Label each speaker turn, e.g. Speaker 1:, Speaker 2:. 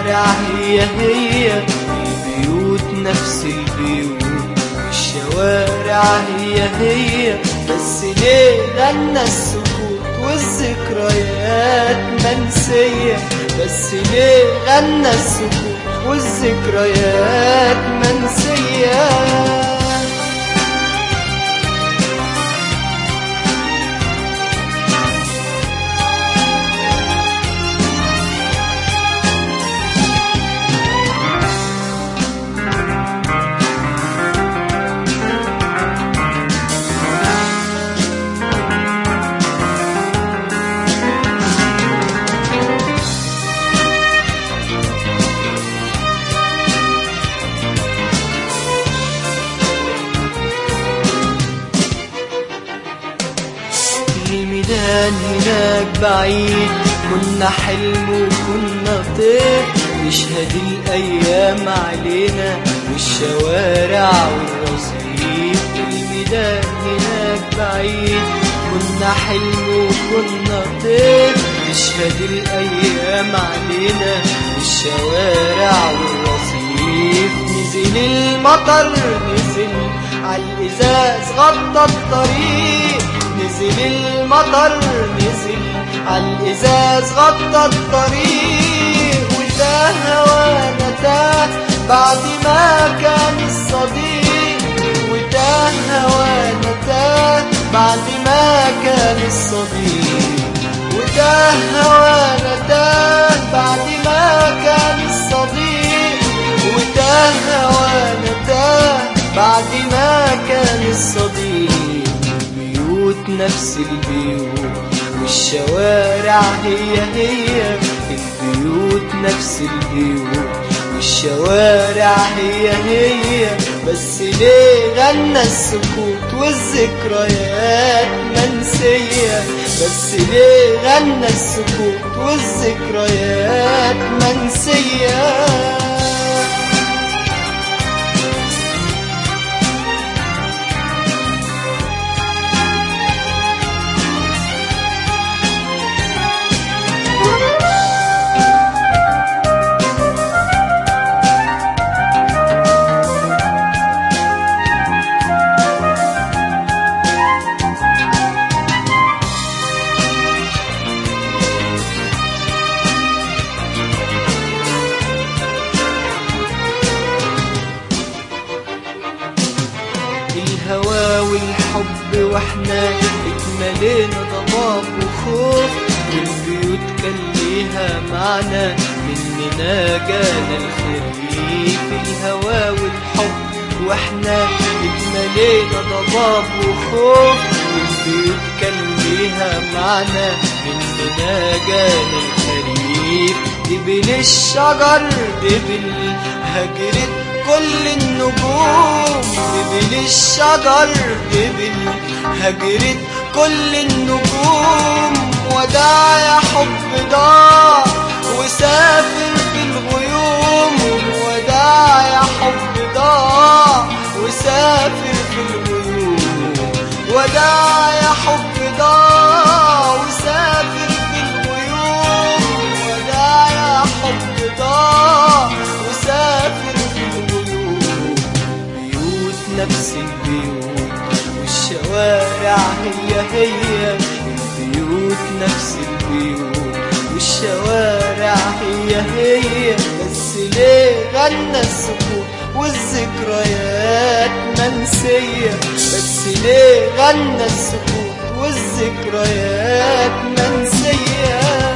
Speaker 1: والشوارع هي هي البيوت نفس البيوت والشوارع هي هي بس ليه غنى السكوت والذكريات منسية بس ليه غنى السكوت والذكريات منسية الميدان هناك بعيد كنا حلم وكنا طير نشهد الأيام علينا والشوارع والرصيف الميدان هناك بعيد كنا حلم وكنا طير نشهد الأيام علينا والشوارع والرصيف نزل المطر نزل عالإزاز غطى الطريق نزل المطر نزل عالإزاز غطى الطريق وتاه هوانا تاه بعد ما كان الصديق وتاه هوانا تاه بعد ما كان الصديق وتاه هوانا تاه بعد ما كان الصديق وتاه هوانا تاه بعد ما كان الصديق البيوت نفس البيوت والشوارع هي هي البيوت نفس البيوت والشوارع هي هي بس ليه غنى السكوت والذكريات منسية بس ليه غنى السكوت والذكريات منسية الهوى والحب واحنا اتملينا ضباب وخوف والبيوت كان ليها معنى مننا جانا الخريف الهوى والحب واحنا اتملينا ضباب وخوف والبيوت كان ليها معنى مننا جانا الخريف دبل الشجر دبل هجرت كل النجوم دبل الشجر دبل هجرت كل النجوم وداع يا حب ضاع وسافر في الغيوم وداع يا حب ضاع وسافر في الغيوم وداع يا حب ضاع وسافر في الغيوم وداع يا حب ضاع وسافر في الغيوم بيوت نفس البيوت والشوارع هي هي البيوت نفس البيوت والشوارع هي هي بس ليه غنى السكوت والذكريات منسية بس ليه غنى السكوت والذكريات منسية